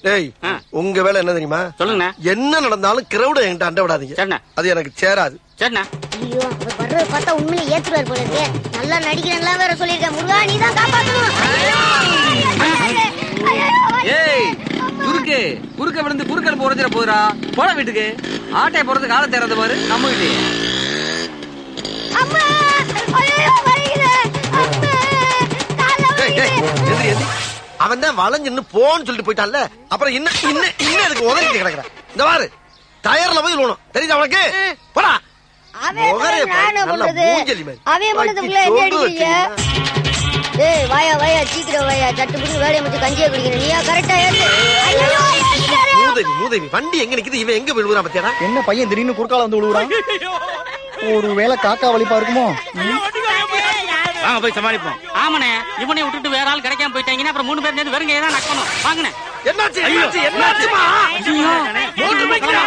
டேய் ஆ. உங்க வேலை என்ன தெரியுமா சொல்லுங்கண்ணே என்ன நடந்தாலும் கிரௌட என்கிட்ட அண்ட விடாதீங்க சரிண்ணே அது எனக்கு சேராது சரிண்ணே ஐயோ அவர் வர்றத பார்த்தா உண்மையிலே ஏத்துறாரு போல இருக்கு நல்லா நடிக்கிறேன்ல வேற சொல்லியிருக்கேன் முருகா நீ தான் காப்பாத்தணும் ஏய் குறுக்கு குறுக்க விழுந்து குறுக்கல் போறதுல போதுடா போட வீட்டுக்கு ஆட்டைய போறது கால தேர்றது பாரு நம்ம வீட்லயே அம்மா ஐயோ வலிக்குது அம்மா கால்ல டேய், டேய், வலிக்குது எந்திரி, எந்திரி. அவன் தான் வளைஞ்சுன்னு போன்னு சொல்லிட்டு போயிட்டான்ல அப்புறம் இன்னும் இன்னும் இன்னும் எனக்கு உதவிட்டு கிடக்குறேன் இந்த பாரு டயர்ல போய் விழுணும் தெரியுதா உனக்கு போடா அவன் முகரே பண்ணது நான் என்ன பாரு, நல்ல பண்றது மூஞ்சலி மாதிரி. அவன் பண்ணதுக்குள்ள வச்சு என்ன சோறு அடிக்கிறீங்க வச்சீங்கன்னா. ஏய் வாயா வாயா சீக்கிரம் வாயா சட்டு புடிச்சு வேலையை முடிச்சு கஞ்சியா குடிக்கணும் நீயா கரெக்டா ஏத்து ஐயோ ஏத்துட்டாரு. மூதேவி மூதேவி வண்டி எங்க நிக்குது இவன் எங்க விழுவுறான் பத்தியாடா என்ன பையன் திடீர்னு குறுக்கால வந்து விழுவுறான் ஒரு வேளை காக்கா வலிப்பா இருக்குமோ வாங்க போய் சமாளிப்போம் ஆமாண்ணே இவனை விட்டுட்டு வேற ஆள் கிடைக்காம போயிட்டாங்கன்னா அப்புறம் மூணு பேர் நேர்ந்து வெறுங்க தான் நக்கணும் வாங்கண்ணே என்னாச்சு என்னாச்சு என்னாச்சுமா மோட்டர் பைக்ல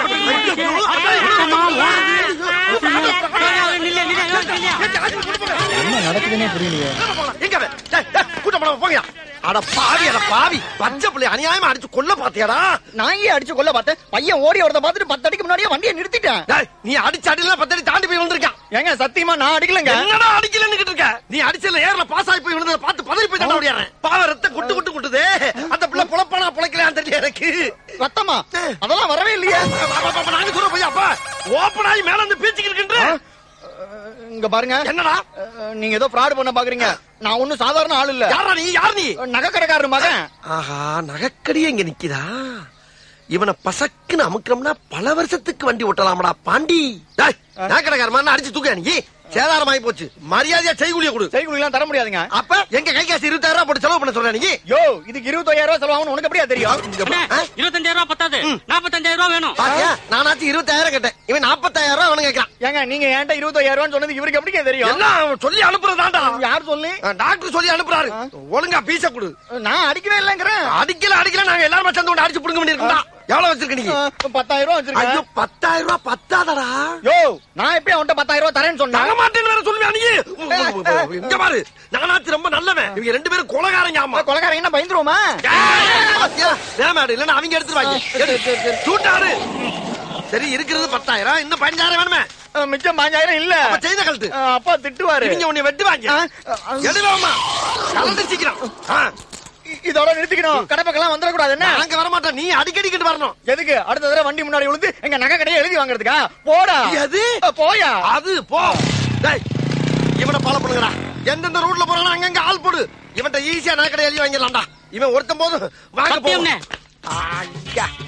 என்ன நடக்குதுன்னே புரியலையே எங்க அவன்? டேய், டேய், கூட்டம் போடாம போங்கயா அட பாவி அட பாவி பச்சை பிள்ளை அநியாயமா அடிச்சு கொல்ல பாத்தியாடா நான் ஏன் அடிச்சு கொல்ல பார்த்தேன் பையன் ஓடி வரத பார்த்துட்டு பத்து அடிக்கு முன்னாடியே வண்டியை நிறுத்திட்டேன் டேய், நீ அடிச்சு அடியில பத்தடி தாண்டி போய் விழுந்திருக்கான் ஏங்க சத்தியமா நான் அடிக்கலங்க என்னடா அடிக்கலன்னு இருக்க நீ அடிச்சல ஏர்ல பாஸ் ஆகி போய் விழுந்தத பார்த்து பதறி போய் தள்ள முடியாறேன் பாவ ரத்தம் குட்டு குட்டு குட்டுதே அந்த பிள்ளை புலப்பானா புழைக்கலையான்னு தெரியல எனக்கு ரத்தமா அதெல்லாம் வரவே இல்லையே அப்ப, அப்ப, நாங்க சொல்ற போய் அப்பா ஓப்பன் ஆகி மேல இருந்து பீச்சுக்கு இருக்கின்ற இங்க பாருங்க என்னடா அஹ், நீங்க ஏதோ ஃப்ராட் பண்ண பாக்குறீங்க நான் ஒண்ணும் சாதாரண ஆள் இல்ல யாரா நீ யார் நீ நகைக்கடைக்காரர் மகன் ஆஹா நகைக்கடியே இங்க நிக்குதா இவனை பசக்குன்னு அமுக்கணும்னா பல வருஷத்துக்கு வண்டி ஓட்டலாமடா பாண்டி டேய், நகைக்கடைக்கார மாதிரி அடிச்சு தூக்க நீ சேதாரமாயி போச்சு மரியாதையா செய்கூலிய கொடு செய்குலிலாம் தர முடியாதுங்க அப்ப எங்க கை காசு இருபத்தாயிரம் ரூபாய் போட்டு செலவு பண்ண சொல்ற நீ யோ இதுக்கு இருபத்தாயிரம் ரூபாய் செலவாகணும் உனக்கு எப்படியா தெரியும் இங்க பா. ஆ? இருபத்தஞ்சாயிரம் ரூபாய் பத்தாது நாற்பத்தஞ்சாயிரம் ரூபாய் வேணும் பாத்தியா நானாச்சும் இருபத்தாயிரம் கேட்டேன் இவன் நாற்பத்தாயிரம் ரூபாய் அவனு கேட்கறான் ஏங்க நீங்க என்கிட்ட இருபத்தாயிரம் ரூபாய் சொன்னது இவருக்கு எப்படிங்க தெரியும் எல்லாம் அவன் சொல்லி அனுப்புறதாண்டா யார் சொல்லி டாக்டர் சொல்லி அனுப்புறாரு ஒழுங்கா பீச கொடு நான் அடிக்கவே இல்லைங்கிறேன் அடிக்கல அடிக்கல நாங்க எல்லாரும் சேர்ந்து கொண்டு அடிச்சு புடுங்க வேண்டியிருக்கா எவ்வளவு வச்சிருக்க நீ அஹ், பத்தாயிரம் ரூபாய் ஐயோ வச்சிருக்கேன் பத்தாயிரம் ரூபாய் பத்தாதடா யோ நான் எப்படி அவன்கிட்ட பத்தாயிரம் ரூபாய் தரேன்னு தர சொன்னேன் மாட்டேன்னு வேற சொல்லுவியா நீ இங்க பாரு நானாச்சு ரொம்ப நல்லவன் இவங்க ரெண்டு பேரும் கொலகாரங்க ஆமா கொலகாரங்க என்ன பயந்துருவோமா பாத்தியா வேமாடு இல்லன்னா அவங்க எடுத்துருவாங்க சரி, சரி, சரி. சூட்டாரு சரி இருக்கிறது பத்தாயிரம் இன்னும் பதினஞ்சாயிரம் வேணுமே அஹ், மிச்சம் பாஞ்சாயிரம் இல்ல அப்ப செய்த கழுத்து அஹ், அப்பா திட்டுவாரு இவங்க உன்னை வெட்டுவாங்க ஆ, ஆ. எடுவாமா கலந்து சீக்கிரம் ஆ, இ- இதோட நிறுத்திக்கணும் கடை பக்கம் வந்துடக்கூடாது என்ன நாங்க வர மாட்டோம் நீ அடிக்கடி கிட்டு வரணும் எதுக்கு அடுத்த தடவை வண்டி முன்னாடி விழுந்து எங்க நகை கடையை எழுதி வாங்குறதுக்கா போடா எது அஹ், போயா அது போ டேய் இவனை ஃபாலோ பண்ணுங்கடா எந்தெந்த ரூட்ல போறானோ அங்கங்க ஆள் போடு இவன்ட்ட ஈஸியா நகை கடை எழுதி வாங்கிடலாம்டா இவன் ஒருத்தன் போதும் வாங்க சத்தியம்ண்ணே. போவோம் ஐயா